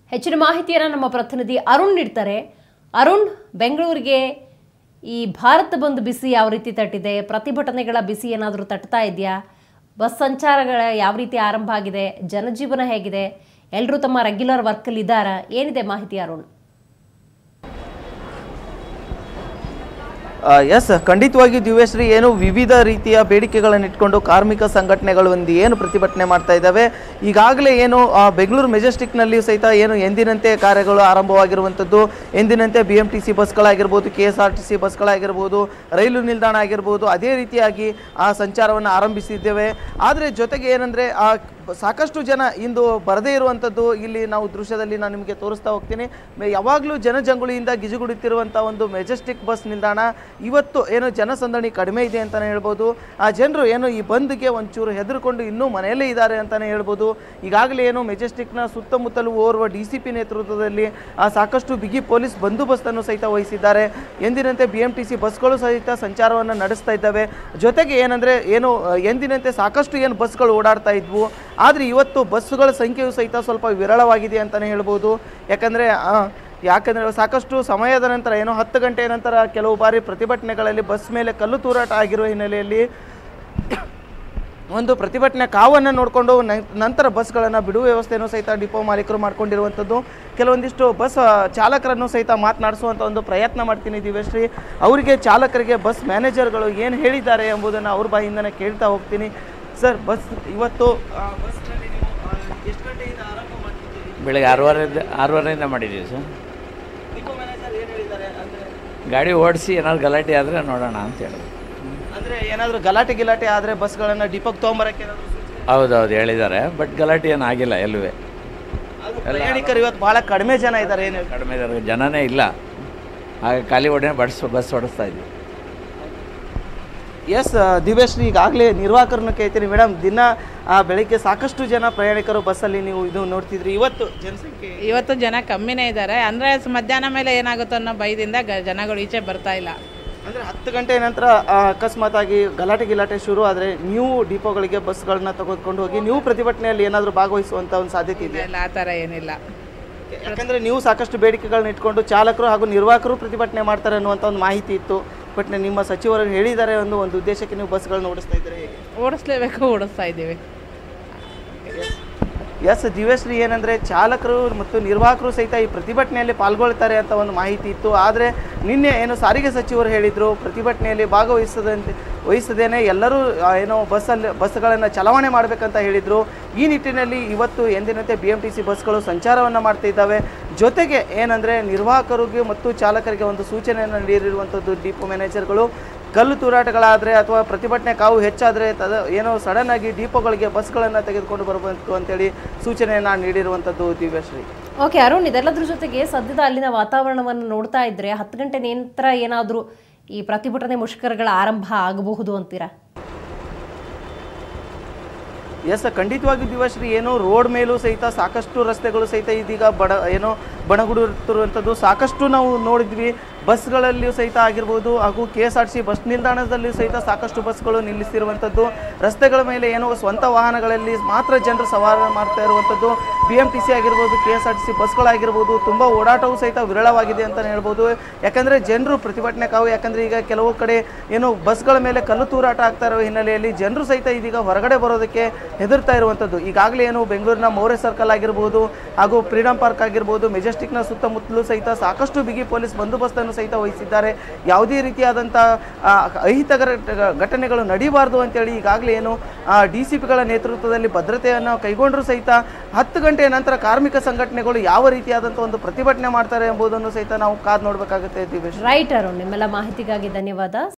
ಹೆಚ್ಚಿನ ಮಾಹಿತಿಯನ್ನು ನಮ್ಮ ಪ್ರತಿನಿಧಿ ಅರುಣ್ ನೀಡ್ತಾರೆ ಅರುಣ್ ಬೆಂಗಳೂರಿಗೆ ಈ ಭಾರತ ಬಂದ್ ಬಿಸಿ ಯಾವ ರೀತಿ ತಟ್ಟಿದೆ ಪ್ರತಿಭಟನೆಗಳ ಬಿಸಿ ಏನಾದರೂ ತಟ್ತಾ ಇದೆಯಾ ಬಸ್ ಸಂಚಾರಗಳ ಯಾವ ರೀತಿ ಆರಂಭ ಆಗಿದೆ ಜನಜೀವನ ಹೇಗಿದೆ ಎಲ್ಲರೂ ತಮ್ಮ ರೆಗ್ಯುಲರ್ ವರ್ಕಲ್ಲಿ ಇದ್ದಾರಾ ಏನಿದೆ ಮಾಹಿತಿ ಅರುಣ್ ಎಸ್ ಖಂಡಿತವಾಗಿ ದಿವ್ಯಶ್ರೀ ಏನು ವಿವಿಧ ರೀತಿಯ ಬೇಡಿಕೆಗಳನ್ನು ಇಟ್ಕೊಂಡು ಕಾರ್ಮಿಕ ಸಂಘಟನೆಗಳು ಒಂದು ಏನು ಪ್ರತಿಭಟನೆ ಮಾಡ್ತಾ ಇದ್ದಾವೆ ಈಗಾಗಲೇ ಏನು ಆ, ಬೆಂಗಳೂರು ಮೆಜೆಸ್ಟಿಕ್ನಲ್ಲಿಯೂ ಸಹಿತ ಏನು ಎಂದಿನಂತೆ ಕಾರ್ಯಗಳು ಆರಂಭವಾಗಿರುವಂಥದ್ದು ಎಂದಿನಂತೆ ಬಿ ಎಮ್ ಟಿ ಸಿ ಬಸ್ಗಳಾಗಿರ್ಬೋದು K S R T C ಬಸ್ಗಳಾಗಿರ್ಬೋದು ರೈಲು ನಿಲ್ದಾಣ ಆಗಿರ್ಬೋದು ಅದೇ ರೀತಿಯಾಗಿ ಆ ಸಂಚಾರವನ್ನು ಆರಂಭಿಸಿದ್ದೇವೆ ಆದರೆ ಜೊತೆಗೆ ಏನಂದರೆ ಆ ಸಾಕಷ್ಟು ಜನ ಇಂದು ಬರದೇ ಇರುವಂಥದ್ದು ಇಲ್ಲಿ ನಾವು ದೃಶ್ಯದಲ್ಲಿ ನಾನು ನಿಮಗೆ ತೋರಿಸ್ತಾ ಹೋಗ್ತೀನಿ ಮೆ- ಯಾವಾಗಲೂ ಜನಜಂಗುಳಿಯಿಂದ ಗಿಜುಗುಡುತ್ತಿರುವಂಥ ಒಂದು ಮೆಜೆಸ್ಟಿಕ್ ಬಸ್ ನಿಲ್ದಾಣ ಇವತ್ತು ಏನು ಜನಸಂದಣಿ ಕಡಿಮೆ ಇದೆ ಅಂತಲೇ ಹೇಳ್ಬೋದು ಆ ಜನರು ಏನು ಈ ಬಂದ್ಗೆ ಒಂಚೂರು ಹೆದರ್ಕೊಂಡು ಇನ್ನೂ ಮನೆಯಲ್ಲೇ ಇದ್ದಾರೆ ಅಂತಲೇ ಹೇಳ್ಬೋದು ಈಗಾಗಲೇ ಏನು ಮೆಜೆಸ್ಟಿಕ್ನ ಸುತ್ತಮುತ್ತಲೂ ಓರ್ವ ಡಿ ಸಿ ಪಿ ನೇತೃತ್ವದಲ್ಲಿ ಆ ಸಾಕಷ್ಟು ಬಿಗಿ ಪೊಲೀಸ್ ಬಂದೋಬಸ್ತನ್ನು ಸಹಿತ ವಹಿಸಿದ್ದಾರೆ ಎಂದಿನಂತೆ ಬಿ ಎಂ ಟಿ ಸಿ ಬಸ್ಗಳು ಸಹಿತ ಸಂಚಾರವನ್ನು ನಡೆಸ್ತಾ ಇದ್ದಾವೆ ಜೊತೆಗೆ ಏನಂದರೆ ಏನು ಆ, ಎಂದಿನಂತೆ ಸಾಕಷ್ಟು ಏನು ಬಸ್ಗಳು ಓಡಾಡ್ತಾ ಇದ್ವು ಆದರೆ ಇವತ್ತು ಬಸ್ಸುಗಳ ಸಂಖ್ಯೆಯು ಸಹಿತ ಸ್ವಲ್ಪ ವಿರಳವಾಗಿದೆ ಅಂತಲೇ ಹೇಳ್ಬೋದು ಯಾಕಂದರೆ ಯಾಕಂದರೆ ಸಾಕಷ್ಟು ಸಮಯದ ನಂತರ ಏನೋ ಹತ್ತು ಗಂಟೆಯ ನಂತರ ಕೆಲವು ಬಾರಿ ಪ್ರತಿಭಟನೆಗಳಲ್ಲಿ ಬಸ್ ಮೇಲೆ ಕಲ್ಲು ತೂರಾಟ ಆಗಿರುವ ಹಿನ್ನೆಲೆಯಲ್ಲಿ ಒಂದು ಪ್ರತಿಭಟನೆ ಕಾವನ್ನು ನೋಡಿಕೊಂಡು ನಂತರ ಬಸ್ಗಳನ್ನು ಬಿಡುವ ವ್ಯವಸ್ಥೆಯನ್ನು ಸಹಿತ ಡಿಪೋ ಮಾಲೀಕರು ಮಾಡ್ಕೊಂಡಿರುವಂಥದ್ದು ಕೆಲವೊಂದಿಷ್ಟು ಬಸ್ ಆ, ಚಾಲಕರನ್ನು ಸಹಿತ ಮಾತನಾಡಿಸುವಂಥ ಒಂದು ಪ್ರಯತ್ನ ಮಾಡ್ತೀನಿ ದಿವ್ಯಶ್ರೀ ಅವರಿಗೆ ಚಾಲಕರಿಗೆ ಬಸ್ ಮ್ಯಾನೇಜರ್ಗಳು ಏನು ಹೇಳಿದ್ದಾರೆ ಎಂಬುದನ್ನು ಅವ್ರ ಬಾಯಿಂದನೇ ಕೇಳ್ತಾ ಹೋಗ್ತೀನಿ ಸರ್ ಬಸ್ ಇವತ್ತು ಆ, ಬಸ್ನಲ್ಲಿ ನೀವು ಆ, ಎಷ್ಟು ಗಂಟೆಯಿಂದ ಆರಂಭ ಮಾಡ್ತಿದ್ದೀರಿ ಬೆಳಗ್ಗೆ ಆರೂವರೆಯಿಂದ ಆರೂವರೆಯಿಂದ ಮಾಡಿದ್ದೀವಿ ಸರ್ ಡಿಪೋ ಮ್ಯಾನೇಜರ್ ಏನು ಹೇಳಿದ್ದಾರೆ ಅಂದರೆ ಗಾಡಿ ಓಡಿಸಿ ಏನಾದ್ರು ಗಲಾಟೆ ಆದರೆ ನೋಡೋಣ ಅಂತ ಹೇಳಿದ್ರು ಅಂದರೆ ಏನಾದರೂ ಗಲಾಟೆ ಗಿಲಾಟೆ ಆದರೆ ಬಸ್ಗಳನ್ನು ಡಿಪೋಗೆ ತೊಗೊಂಬರಕ್ಕೆ ಏನಾದರೂ ಸೂಚನೆ ಹೌದೌದು ಹೇಳಿದ್ದಾರೆ ಬಟ್ ಗಲಾಟೆ ಏನು ಆಗಿಲ್ಲ ಎಲ್ಲೂ ಅದು ಪ್ರಯಾಣಿಕರು ಇವತ್ತು ಭಾಳ ಕಡಿಮೆ ಜನ ಇದ್ದಾರೆ ಏನು ಕಡಿಮೆ ಇದ್ದಾರೆ ಜನನೇ ಇಲ್ಲ ಹಾಗೆ ಖಾಲಿ ಒಡನೆ ಬಸ್ ಬಸ್ ಓಡಿಸ್ತಾ ಇದ್ವಿ ಎಸ್ ದಿವ್ಯಶ್ರೀ ಈಗಾಗಲೇ ನಿರ್ವಾಹಕರನ್ನು ಕೇಳ್ತೀನಿ ಮೇಡಮ್ ದಿನ ಆ, ಬೆಳಿಗ್ಗೆ ಸಾಕಷ್ಟು ಜನ ಪ್ರಯಾಣಿಕರು ಬಸ್ಸಲ್ಲಿ ನೀವು ಇದು ನೋಡ್ತಿದ್ರಿ ಇವತ್ತು ಜನಸಂಖ್ಯೆ ಇವತ್ತು ಜನ ಕಮ್ಮಿನೇ ಇದ್ದಾರೆ ಅಂದರೆ ಮಧ್ಯಾಹ್ನ ಮೇಲೆ ಏನಾಗುತ್ತೋ ಅನ್ನೋ ಭಯದಿಂದ ಗ ಜನಗಳು ಈಚೆ ಬರ್ತಾ ಇಲ್ಲ ಅಂದರೆ ಹತ್ತು ಗಂಟೆ ನಂತರ ಆ, ಅಕಸ್ಮಾತ್ ಆಗಿ ಗಲಾಟೆ ಗಿಲಾಟೆ ಶುರು ಆದರೆ ನೀವು ಡಿಪೋಗಳಿಗೆ ಬಸ್ಗಳನ್ನ ತೆಗೆದುಕೊಂಡು ಹೋಗಿ ನೀವು ಪ್ರತಿಭಟನೆಯಲ್ಲಿ ಏನಾದರೂ ಭಾಗವಹಿಸುವಂಥ ಒಂದು ಸಾಧ್ಯತೆ ಇದೆ ಇಲ್ಲ ಆ ಥರ ಏನಿಲ್ಲ ಯಾಕಂದರೆ ನೀವು ಸಾಕಷ್ಟು ಬೇಡಿಕೆಗಳನ್ನ ಇಟ್ಕೊಂಡು ಚಾಲಕರು ಹಾಗೂ ನಿರ್ವಾಹಕರು ಪ್ರತಿಭಟನೆ ಮಾಡ್ತಾರೆ ಅನ್ನುವಂಥ ಒಂದು ಮಾಹಿತಿ ಇತ್ತು ಬಟ್ ನಿಮ್ಮ ಸಚಿವರು ಹೇಳಿದ್ದಾರೆ ಒಂದು ಒಂದು ಉದ್ದೇಶಕ್ಕೆ ನೀವು ಬಸ್ಗಳನ್ನ ಓಡಿಸ್ತಾ ಇದ್ದಾರೆ ಹೇಗೆ ಓಡಿಸ್ಲೇಬೇಕು ಓಡಿಸ್ತಾ ಇದ್ದೀವಿ ಎಸ್ ದಿವ್ಯಶ್ರೀ ಏನಂದರೆ ಚಾಲಕರು ಮತ್ತು ನಿರ್ವಾಹಕರು ಸಹಿತ ಈ ಪ್ರತಿಭಟನೆಯಲ್ಲಿ ಪಾಲ್ಗೊಳ್ತಾರೆ ಅಂತ ಒಂದು ಮಾಹಿತಿ ಇತ್ತು ಆದರೆ ನಿನ್ನೆ ಏನು ಸಾರಿಗೆ ಸಚಿವರು ಹೇಳಿದರು ಪ್ರತಿಭಟನೆಯಲ್ಲಿ ಭಾಗವಹಿಸದಂತೆ ವಹಿಸದೇನೆ ಎಲ್ಲರೂ ಆ, ಏನೋ ಬಸ್ಸಲ್ಲಿ ಬಸ್ಗಳನ್ನು ಚಲಾವಣೆ ಮಾಡಬೇಕಂತ ಹೇಳಿದರು ಈ ನಿಟ್ಟಿನಲ್ಲಿ ಇವತ್ತು ಎಂದಿನಂತೆ ಬಿ ಎಮ್ ಟಿ ಸಿ ಬಸ್ಗಳು ಸಂಚಾರವನ್ನು ಮಾಡ್ತಾ ಇದ್ದಾವೆ ಜೊತೆಗೆ ಏನಂದರೆ ನಿರ್ವಾಹಕರಿಗೆ ಮತ್ತು ಚಾಲಕರಿಗೆ ಒಂದು ಸೂಚನೆಯನ್ನು ನೀಡಿರುವಂಥದ್ದು ಡಿಪೋ ಮ್ಯಾನೇಜರ್ಗಳು ಕಲ್ಲು ತೂರಾಟಗಳಾದರೆ ಅಥವಾ ಪ್ರತಿಭಟನೆ ಕಾವು ಹೆಚ್ಚಾದರೆ ತದ ಏನೋ ಸಡನ್ ಆಗಿ ಡಿಪೋಗಳಿಗೆ ಬಸ್ಗಳನ್ನು ತೆಗೆದುಕೊಂಡು ಬರಬೇಕು ಅಂತೇಳಿ ಸೂಚನೆಯನ್ನು ನೀಡಿರುವಂಥದ್ದು ದಿವ್ಯಶ್ರೀ ಓಕೆ ಅರುಣ್ ಇದೆಲ್ಲದ್ರ ಜೊತೆಗೆ ಸದ್ಯದ ಅಲ್ಲಿನ ವಾತಾವರಣವನ್ನು ನೋಡ್ತಾ ಇದ್ರೆ ಹತ್ತು ಗಂಟೆ ನಂತರ ಏನಾದರೂ ಈ ಪ್ರತಿಭಟನೆ ಮುಷ್ಕರಗಳ ಆರಂಭ ಆಗಬಹುದು ಅಂತೀರಾ ಎಸ್ ಖಂಡಿತವಾಗಿ ದಿವಶ್ರೀ ಏನು ರೋಡ್ ಮೇಲೂ ಸಹಿತ ಸಾಕಷ್ಟು ರಸ್ತೆಗಳು ಸಹಿತ ಇದೀಗ ಬಡ ಏನೋ ಬಣಗುಡುತ್ತಿರುವಂಥದ್ದು ಸಾಕಷ್ಟು ನಾವು ನೋಡಿದ್ವಿ ಬಸ್ಗಳಲ್ಲಿಯೂ ಸಹಿತ ಆಗಿರ್ಬೋದು ಹಾಗೂ K S R C bus ನಿಲ್ದಾಣದಲ್ಲಿಯೂ ಸಹಿತ ಸಾಕಷ್ಟು ಬಸ್ಗಳು ನಿಲ್ಲಿಸಿರುವಂಥದ್ದು ರಸ್ತೆಗಳ ಮೇಲೆ ಏನೋ ಸ್ವಂತ ವಾಹನಗಳಲ್ಲಿ ಮಾತ್ರ ಜನರು ಸವಾರ ಮಾಡ್ತಾ ಇರುವಂಥದ್ದು ಬಿ ಎಮ್ ಟಿ ಸಿ ಆಗಿರ್ಬೋದು K S R T C ಬಸ್ಗಳಾಗಿರ್ಬೋದು ತುಂಬ ಓಡಾಟವೂ ಸಹಿತ ವಿರಳವಾಗಿದೆ ಅಂತಲೇ ಹೇಳ್ಬೋದು ಯಾಕಂದರೆ ಜನರು ಪ್ರತಿಭಟನೆ ಕಾವು ಯಾಕಂದರೆ ಈಗ ಕೆಲವು ಕಡೆ ಏನು ಬಸ್ಗಳ ಮೇಲೆ ಕಲ್ಲು ತೂರಾಟ ಆಗ್ತಾ ಇರೋ ಹಿನ್ನೆಲೆಯಲ್ಲಿ ಜನರು ಸಹಿತ ಇದೀಗ ಹೊರಗಡೆ ಬರೋದಕ್ಕೆ ಹೆದರ್ತಾ ಇರುವಂಥದ್ದು ಈಗಾಗಲೇ ಏನು ಬೆಂಗಳೂರಿನ ಮೌರ್ಯ ಸರ್ಕಲ್ ಆಗಿರ್ಬೋದು ಹಾಗೂ ಫ್ರೀಡಮ್ ಪಾರ್ಕ್ ಆಗಿರ್ಬೋದು ಮೆಜೆಸ್ಟಿಕ್ನ ಸುತ್ತಮುತ್ತಲೂ ಸಹಿತ ಸಾಕಷ್ಟು ಬಿಗಿ ಪೊಲೀಸ್ ಬಂದೋಬಸ್ತನ್ನು ಸಹಿತ ವಹಿಸಿದ್ದಾರೆ ಯಾವುದೇ ರೀತಿಯಾದಂಥ ಆ, ಅಹಿತಕರ ಘಟನೆಗಳು ನಡೀಬಾರ್ದು ಅಂತೇಳಿ ಈಗಾಗಲೇ ಏನು ಡಿ ಸಿ ಪಿಗಳ ನೇತೃತ್ವದಲ್ಲಿ ಭದ್ರತೆಯನ್ನು ಕೈಗೊಂಡರೂ ಸಹಿತ ಹತ್ತು ಗಂಟೆಯ ನಂತರ ಕಾರ್ಮಿಕ ಸಂಘಟನೆಗಳು ಯಾವ ರೀತಿಯಾದಂಥ ಒಂದು ಪ್ರತಿಭಟನೆ ಮಾಡ್ತಾರೆ ಎಂಬುದನ್ನು ಸಹಿತ ನಾವು ಕಾದು ನೋಡಬೇಕಾಗುತ್ತೆ ದಿವೇಶ್ ರೈಟ್ ಅರುಣ್ ನಿಮ್ಮೆಲ್ಲ ಮಾಹಿತಿಗಾಗಿ ಧನ್ಯವಾದ